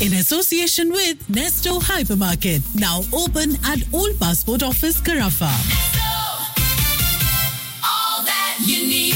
in association with Nesto Hypermarket, now open at Old Passport Office, Carafa. all that you need.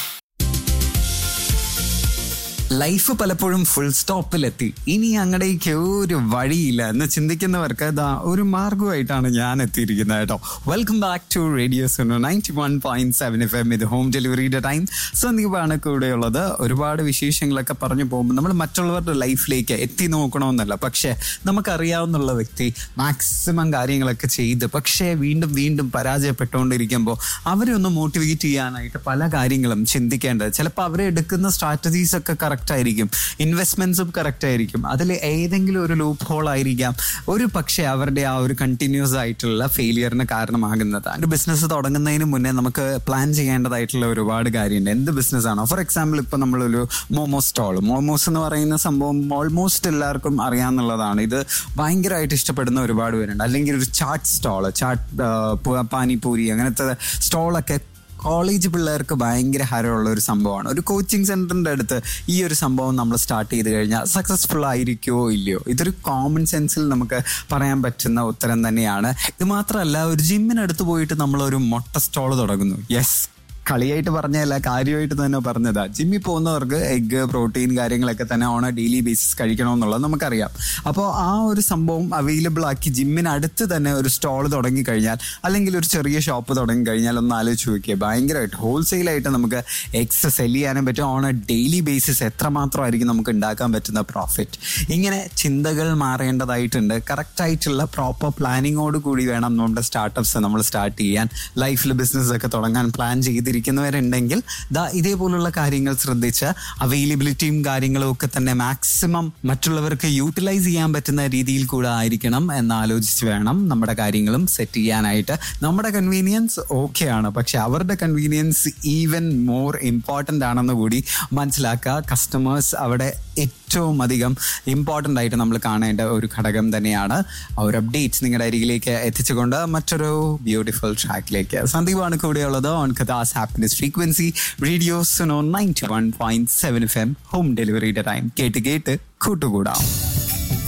Life പലപ്പോഴും full സ്റ്റോപ്പിലെത്തി ഇനി അങ്ങടേക്ക് ഒരു വഴിയില്ല എന്ന് ചിന്തിക്കുന്നവർക്ക് ഇതാ ഒരു മാർഗമായിട്ടാണ് ഞാൻ എത്തിയിരിക്കുന്നത് കേട്ടോ welcome back to radio Suno ninety one point seven F M ഇത് ഹോം ഡെലിവറിയുടെ ടൈം സന്ദീപാണ് കൂടെയുള്ളത് ഒരുപാട് വിശേഷങ്ങളൊക്കെ പറഞ്ഞു പോകുമ്പോൾ നമ്മൾ മറ്റുള്ളവരുടെ ലൈഫിലേക്ക് എത്തി നോക്കണമെന്നല്ല പക്ഷേ നമുക്കറിയാവുന്നുള്ള വ്യക്തി മാക്സിമം കാര്യങ്ങളൊക്കെ ചെയ്ത് പക്ഷേ വീണ്ടും വീണ്ടും പരാജയപ്പെട്ടുകൊണ്ടിരിക്കുമ്പോൾ അവരെ ഒന്ന് മോട്ടിവേറ്റ് ചെയ്യാനായിട്ട് പല കാര്യങ്ങളും ചിന്തിക്കേണ്ടത് ചിലപ്പോൾ അവർ എടുക്കുന്ന സ്ട്രാറ്റജീസ് ഒക്കെ കറക്റ്റ് ആയിരിക്കും ഇൻവെസ്റ്റ്മെന്റ്സും കറക്റ്റ് ആയിരിക്കും അതിൽ ഏതെങ്കിലും ഒരു ലൂപ്പ് ഹോൾ ആയിരിക്കാം ഒരു പക്ഷേ അവരുടെ ആ ഒരു കണ്ടിന്യൂസ് ആയിട്ടുള്ള ഫെയിലിയറിന് കാരണമാകുന്നത് ഒരു ബിസിനസ് തുടങ്ങുന്നതിന് മുന്നേ നമുക്ക് പ്ലാൻ ചെയ്യേണ്ടതായിട്ടുള്ള ഒരുപാട് കാര്യമുണ്ട് എന്ത് ബിസിനസ് ആണോ ഫോർ എക്സാമ്പിൾ ഇപ്പൊ നമ്മളൊരു മോമോ സ്റ്റോൾ മോമോസ് എന്ന് പറയുന്ന സംഭവം ഓൾമോസ്റ്റ് എല്ലാവർക്കും അറിയാവുന്നതാണ് ഇത് ഭയങ്കരമായിട്ട് ഇഷ്ടപ്പെടുന്ന ഒരുപാട് പേരുണ്ട് അല്ലെങ്കിൽ ഒരു ചാട്ട് സ്റ്റോള് ചാട്ട് പാനിപൂരി അങ്ങനത്തെ സ്റ്റോളൊക്കെ കോളേജ് പിള്ളേർക്ക് ഭയങ്കര ഹരമുള്ള ഒരു സംഭവമാണ് ഒരു കോച്ചിങ് സെന്ററിന്റെ അടുത്ത് ഈ ഒരു സംഭവം നമ്മൾ സ്റ്റാർട്ട് ചെയ്ത് കഴിഞ്ഞാൽ സക്സസ്ഫുൾ ആയിരിക്കുമോ ഇല്ലയോ ഇതൊരു കോമൺ സെൻസിൽ നമുക്ക് പറയാൻ പറ്റുന്ന ഉത്തരം തന്നെയാണ് ഇത് മാത്രമല്ല ഒരു ജിമ്മിനടുത്ത് പോയിട്ട് നമ്മൾ ഒരു മൊട്ട സ്റ്റോൾ തുടങ്ങുന്നു യെസ് കളിയായിട്ട് പറഞ്ഞതല്ല കാര്യമായിട്ട് തന്നെ പറഞ്ഞതാ ജിമ്മിൽ പോകുന്നവർക്ക് എഗ്ഗ് പ്രോട്ടീൻ കാര്യങ്ങളൊക്കെ തന്നെ ഓൺ എ ഡെയിലി ബേസിസ് കഴിക്കണമെന്നുള്ളത് നമുക്കറിയാം അപ്പോൾ ആ ഒരു സംഭവം അവൈലബിൾ ആക്കി ജിമ്മിനടുത്ത് തന്നെ ഒരു സ്റ്റോൾ തുടങ്ങി കഴിഞ്ഞാൽ അല്ലെങ്കിൽ ഒരു ചെറിയ ഷോപ്പ് തുടങ്ങി കഴിഞ്ഞാൽ ഒന്ന് ആലോചിച്ച് നോക്കിയേ ഭയങ്കരമായിട്ട് ഹോൾസെയിലായിട്ട് നമുക്ക് എക്സ് സെല് ചെയ്യാനും പറ്റും ഓൺ എ ഡെയിലി ബേസിസ് എത്രമാത്രമായിരിക്കും നമുക്ക് ഉണ്ടാക്കാൻ പറ്റുന്ന പ്രോഫിറ്റ് ഇങ്ങനെ ചിന്തകൾ മാറേണ്ടതായിട്ടുണ്ട് കറക്റ്റ് ആയിട്ടുള്ള പ്രോപ്പർ പ്ലാനിങ്ങോട് കൂടി വേണം നമ്മുടെ സ്റ്റാർട്ടപ്സ് നമ്മൾ സ്റ്റാർട്ട് ചെയ്യാൻ ലൈഫിൽ ബിസിനസ് ഒക്കെ തുടങ്ങാൻ പ്ലാൻ ചെയ്തിരിക്കുന്നവരുണ്ടെങ്കിൽ ദാ ഇതേപോലുള്ള കാര്യങ്ങൾ ശ്രദ്ധിച്ച് അവൈലബിലിറ്റിയും കാര്യങ്ങളും ഒക്കെ തന്നെ മാക്സിമം മറ്റുള്ളവർക്ക് യൂട്ടിലൈസ് ചെയ്യാൻ പറ്റുന്ന രീതിയിൽ കൂടെ ആയിരിക്കണം എന്ന് ആലോചിച്ച് വേണം നമ്മുടെ കാര്യങ്ങളും സെറ്റ് ചെയ്യാനായിട്ട് നമ്മുടെ കൺവീനിയൻസ് ഓക്കെ ആണ് പക്ഷെ അവരുടെ കൺവീനിയൻസ് ഈവൻ മോർ ഇമ്പോർട്ടൻ്റ് ആണെന്ന് കൂടി മനസ്സിലാക്കുക കസ്റ്റമേഴ്സ് അവിടെ ഏറ്റവും അധികം ഇമ്പോർട്ടൻ്റ് ആയിട്ട് നമ്മൾ കാണേണ്ട ഒരു ഘടകം തന്നെയാണ് ആ ഒരു അപ്ഡേറ്റ് നിങ്ങളുടെ അരികിലേക്ക് എത്തിച്ചുകൊണ്ട് മറ്റൊരു ബ്യൂട്ടിഫുൾ ട്രാക്കിലേക്ക് സന്ദീപാണ് കൂടെയുള്ളത് ഓൺ കഥാസ് happiness frequency radio Suno ninety one point seven F M home ഡെലിവറിയുടെ ടൈം കേട്ട് കേട്ട് കൂട്ടുകൂടാം